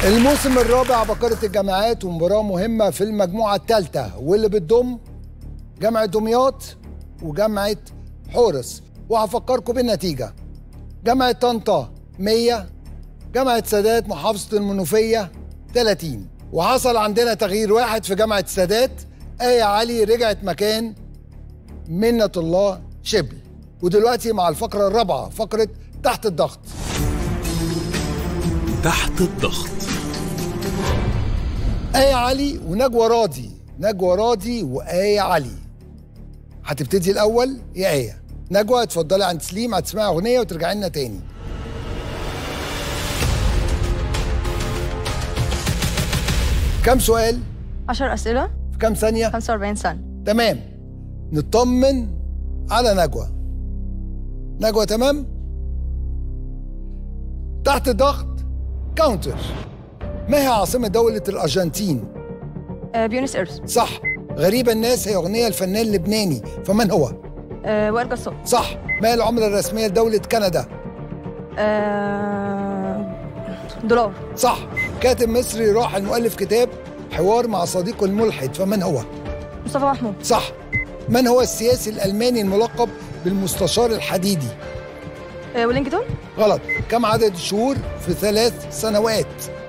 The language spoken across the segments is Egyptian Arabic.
الموسم الرابع بقرة الجامعات ومباراة مهمة في المجموعة الثالثة واللي بتضم جامعة دمياط وجامعة حورس وهفكركم بالنتيجة جامعة طنطا 100 جامعة سادات محافظة المنوفية 30 وحصل عندنا تغيير واحد في جامعة سادات آية علي رجعت مكان منة الله شبل ودلوقتي مع الفقرة الرابعة فقرة تحت الضغط تحت الضغط آية علي ونجوى راضي نجوى راضي وآية علي هتبتدي الأول يا آية نجوى اتفضلي عند سليم هتسمعي أغنية وترجعي لنا تاني كم سؤال 10 أسئلة في كم ثانية 45 ثانية تمام نطمن على نجوى نجوى تمام تحت ضغط كاونتر ما هي عاصمة دولة الأرجنتين؟ آه بيونس إيرس صح غريبة الناس هي أغنية الفنان اللبناني فمن هو؟ آه وائل جسار صح ما هي العملة الرسمية لدولة كندا؟ آه دولار صح كاتب مصري راح المؤلف كتاب حوار مع صديقه الملحد فمن هو؟ مصطفى محمود صح من هو السياسي الألماني الملقب بالمستشار الحديدي؟ آه ويلينجتون غلط كم عدد الشهور في ثلاث سنوات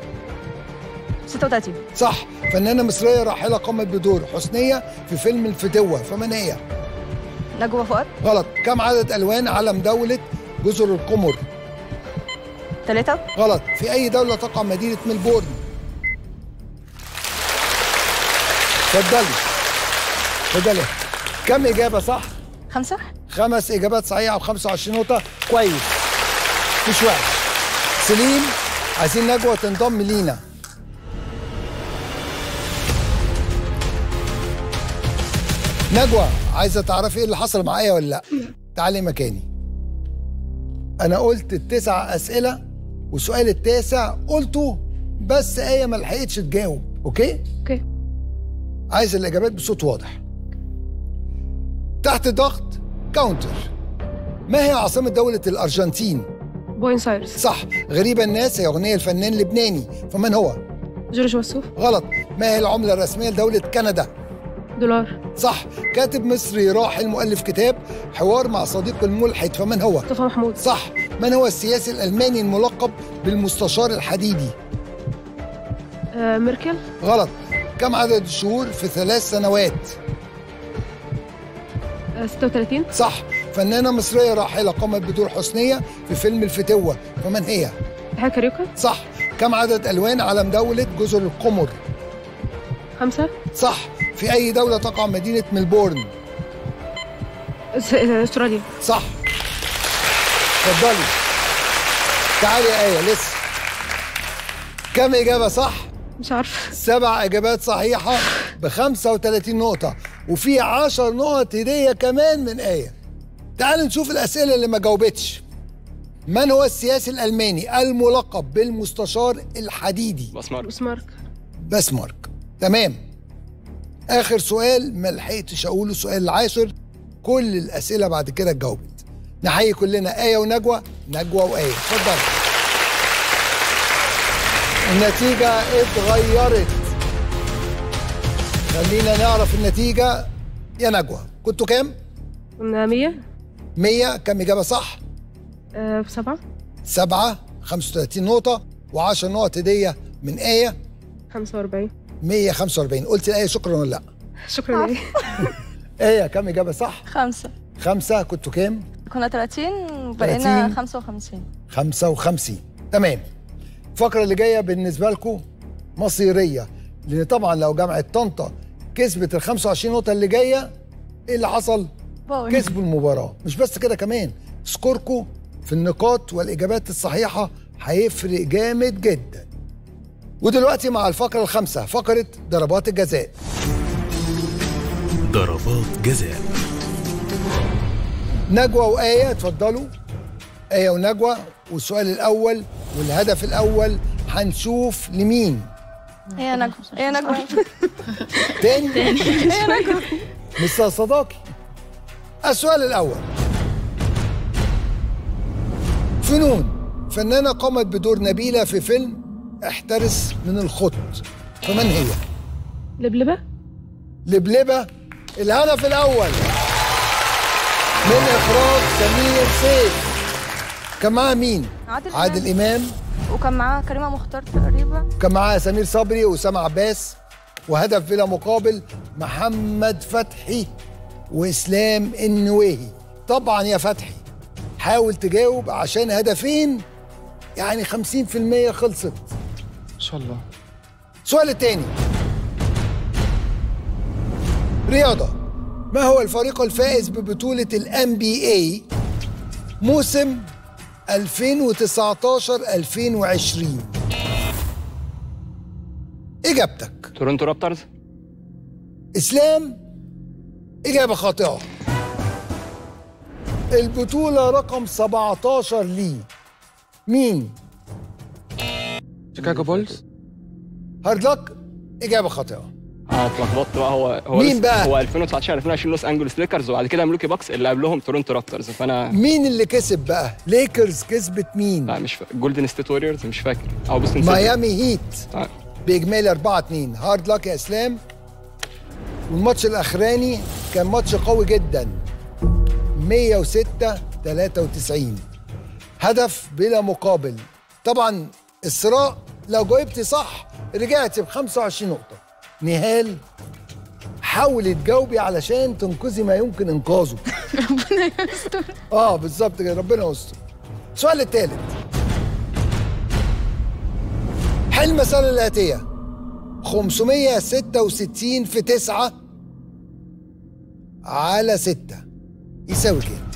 36 صح فنانة مصرية راحلة قامت بدور حسنية في فيلم الفتوة فمن هي؟ نجوى فؤاد غلط كم عدد ألوان علم دولة جزر القمر؟ ثلاثة غلط في أي دولة تقع مدينة ملبورن؟ اتفضلي اتفضلي كم إجابة صح؟ خمسة خمس إجابات صحيحة و25 نقطة كويس مش وحش سليم عايزين نجوى تنضم لينا نجوى عايزة تعرفي ايه اللي حصل معايا ولا لا تعالي مكاني أنا قلت التسع أسئلة والسؤال التاسع قلته بس آية ما لحقتش تجاوب أوكي؟ اوكي عايز الإجابات بصوت واضح تحت ضغط كاونتر ما هي عاصمة دولة الأرجنتين؟ بوينس ايرس صح غريبة الناس هي أغنية الفنان اللبناني فمن هو؟ جورج وسوف غلط ما هي العملة الرسمية لدولة كندا؟ دولار صح كاتب مصري راحل مؤلف كتاب حوار مع صديق الملحد فمن هو؟ مصطفى محمود صح من هو السياسي الألماني الملقب بالمستشار الحديدي؟ آه ميركل غلط كم عدد الشهور في ثلاث سنوات؟ آه 36 صح فنانة مصرية راحلة قامت بدور حسنية في فيلم الفتوة فمن هي؟ حاجة كاريوكا صح كم عدد ألوان علم دولة جزر القمر؟ خمسة صح في أي دولة تقع مدينة ملبورن؟ س- آه، استراليا صح اتفضلي تعالي يا آية لسه كم إجابة صح؟ مش عارفة سبع إجابات صحيحة ب 35 نقطة وفي 10 نقط هدية كمان من آية تعالوا نشوف الأسئلة اللي ما جاوبتش من هو السياسي الألماني الملقب بالمستشار الحديدي؟ بسمارك بسمارك تمام اخر سؤال ما لحقتش اقوله السؤال العاشر كل الاسئله بعد كده اتجاوبت نحيي كلنا ايه ونجوى نجوى وايه اتفضل النتيجه اتغيرت خلينا نعرف النتيجه يا نجوى كنتوا كام قلنا 100 100 كم اجابه صح آه سبعة سبعة 35 نقطه و10 نقط هديه من ايه 45 145 قلت الايه شكرا ولا لا شكرا لك ايه كم اجابه صح خمسة خمسة كنتوا كام؟ كنا 30 30. وبقينا 55 55 تمام الفقرة اللي جاية بالنسبة لكم مصيرية لأن طبعا لو جامعة طنطا كسبت ال 25 نقطة اللي جاية إيه اللي حصل؟ باي كسبوا المباراة مش بس كده كمان سكوركم في النقاط والإجابات الصحيحة هيفرق جامد جدا ودلوقتي مع الفقرة الخامسة فقرة ضربات الجزاء ضربات جزاء نجوى وآية اتفضلوا آية ونجوى والسؤال الأول والهدف الأول هنشوف لمين ايه يا نجوى ايه يا نجوى تاني تاني مستر صداقي السؤال الأول فنون فنانة قامت بدور نبيلة في فيلم احترس من الخط فمن هي؟ لبلبة لبلبة الهدف الأول من إخراج سمير سيف كان معاه مين؟ عادل عادل إمام وكان معاه كريمه مختار تقريبا كان معاه سمير صبري وأسامة عباس وهدف بلا مقابل محمد فتحي وإسلام النويهي طبعا يا فتحي حاول تجاوب عشان هدفين يعني 50% خلصت ان شاء الله السؤال الثاني رياضة ما هو الفريق الفائز ببطولة الام بي اي موسم 2019 2020 اجابتك تورنتو رابترز اسلام اجابة خاطئة البطولة رقم 17 ليه مين شيكاغو بولز هارد لك اجابة خاطئة اه اتلخبطت بقى هو هو مين لسه- بقى؟ هو 2019 2020 لوس انجلوس ليكرز وبعد كده ملوكي باكس اللي قبلهم تورنتو رابترز فانا مين اللي كسب بقى ليكرز كسبت مين لا مش فاكر جولدن ستيت ووريرز مش فاكر او بوستن ميامي هيت آه. باجمالي 4 2 هارد لك يا اسلام والماتش الاخراني كان ماتش قوي جدا 106 93 هدف بلا مقابل طبعا الصراع لو جاوبتي صح رجعتي ب 25 نقطة نهال حاولي تجاوبي علشان تنقذي ما يمكن انقاذه ربنا يستر اه بالظبط كده ربنا يستر السؤال الثالث حل المسألة الآتية 566 في 9 على 6 يساوي كام؟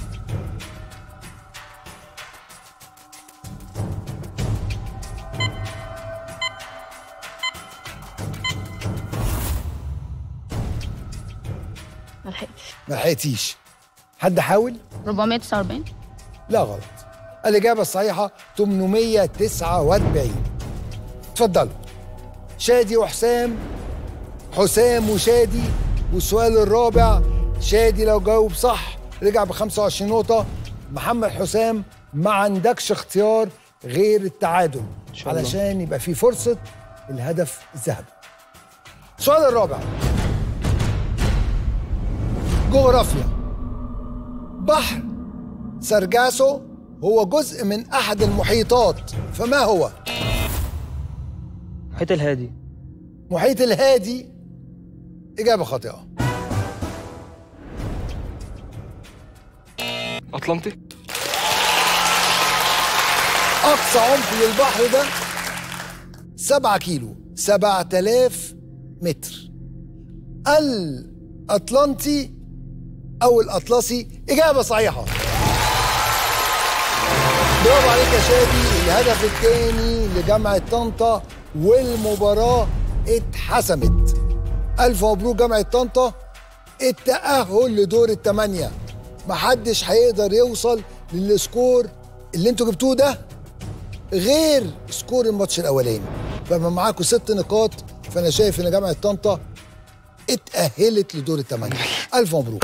ما لحقتش ما لحقتيش حد حاول؟ 449 لا غلط الإجابة الصحيحة 849 اتفضلوا شادي وحسام حسام وشادي والسؤال الرابع شادي لو جاوب صح رجع ب 25 نقطة محمد حسام ما عندكش اختيار غير التعادل شاء الله. علشان يبقى في فرصة الهدف الذهبي السؤال الرابع جغرافيا بحر سرجاسو هو جزء من أحد المحيطات فما هو؟ محيط الهادي محيط الهادي إجابة خاطئة اطلنطي أقصى عمق للبحر ده 7 كيلو 7000 متر الأطلنطي أو الأطلسي إجابة صحيحة برافو عليك يا شادي الهدف الثاني لجامعة طنطا والمباراة اتحسمت ألف مبروك جامعة طنطا التأهل لدور الثمانية محدش هيقدر يوصل للسكور اللي انتوا جبتوه ده غير سكور الماتش الاولاني فما معاكم ست نقاط فانا شايف ان جامعه طنطا اتاهلت لدور الثمانيه الف مبروك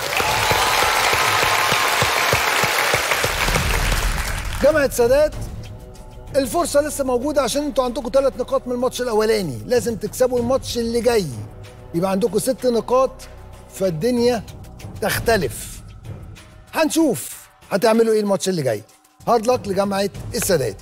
جامعه سادات الفرصه لسه موجوده عشان انتوا عندكم ثلاث نقاط من الماتش الاولاني لازم تكسبوا الماتش اللي جاي يبقى عندكم ست نقاط فالدنيا تختلف هنشوف هتعملوا ايه الماتش اللي جاي هارد لك لجامعه السادات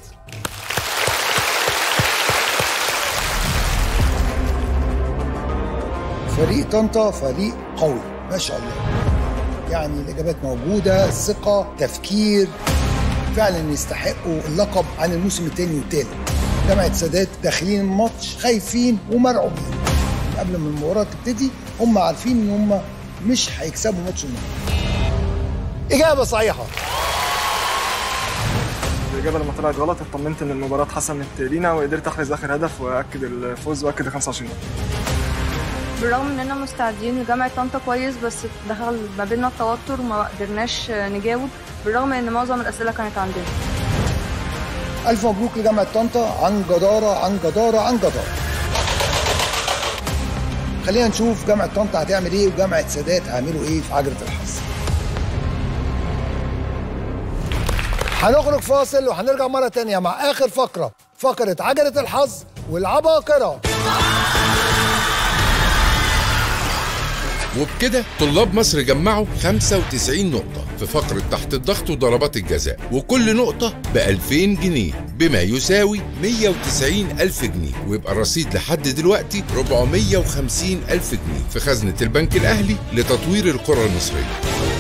فريق طنطا فريق قوي ما شاء الله يعني الاجابات موجوده ثقه تفكير فعلا يستحقوا اللقب عن الموسم الثاني والثالث جامعه سادات داخلين الماتش خايفين ومرعوبين قبل ما المباراه تبتدي هم عارفين ان هم مش هيكسبوا ماتش النهارده اجابه صحيحه الإجابة لما طلعت غلط اطمنت إن المباراة اتحسمت لينا وقدرت أحرز آخر هدف وأكد الفوز وأكد ال 25 نقطة. بالرغم اننا مستعدين لجامعة طنطا كويس بس دخل ما بيننا التوتر وما قدرناش نجاوب بالرغم ان معظم الاسئله كانت عندنا ألف مبروك لجامعة طنطا عن جدارة عن جدارة عن جدارة خلينا نشوف جامعة طنطا هتعمل ايه وجامعة سادات هيعملوا ايه في عجلة الحظ هنخرج فاصل وهنرجع مرة تانية مع آخر فقرة فقرة عجلة الحظ والعباقرة وبكده طلاب مصر جمعوا 95 نقطة في فقرة تحت الضغط وضربات الجزاء وكل نقطة ب 2000 جنيه بما يساوي 190 ألف جنيه ويبقى الرصيد لحد دلوقتي 450 ألف جنيه في خزنة البنك الأهلي لتطوير القرى المصرية